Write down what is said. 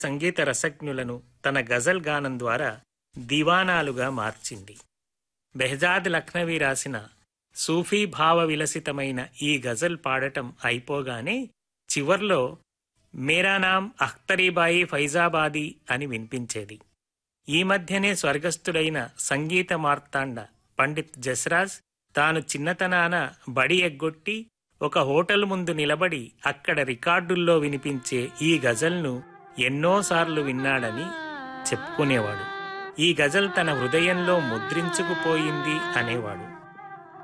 సంగీత రసజ్ఞులను తన గజల్ గానం ద్వారా దివానాలుగా మార్చింది బెహజాద్ లఖ్నవీ రాసిన సూఫీ భావ విలసితమైన ఈ గజల్ పాడటం అయిపోగానే చివర్లో మేరా నామ్ అఖ్తరీబాయి ఫైజాబాదీ అని వినిపించేది ఈ మధ్యనే స్వర్గస్థుడైన సంగీత మార్తాండ పండిత్ జస్రాజ్ తాను చిన్నతనాన బడి ఎగ్గొట్టి ఒక హోటల్ ముందు నిలబడి అక్కడ రికార్డుల్లో వినిపించే ఈ గజల్ను ఎన్నోసార్లు విన్నాడని చెప్పుకునేవాడు ఈ గజల్ తన హృదయంలో ముద్రించుకుపోయింది అనేవాడు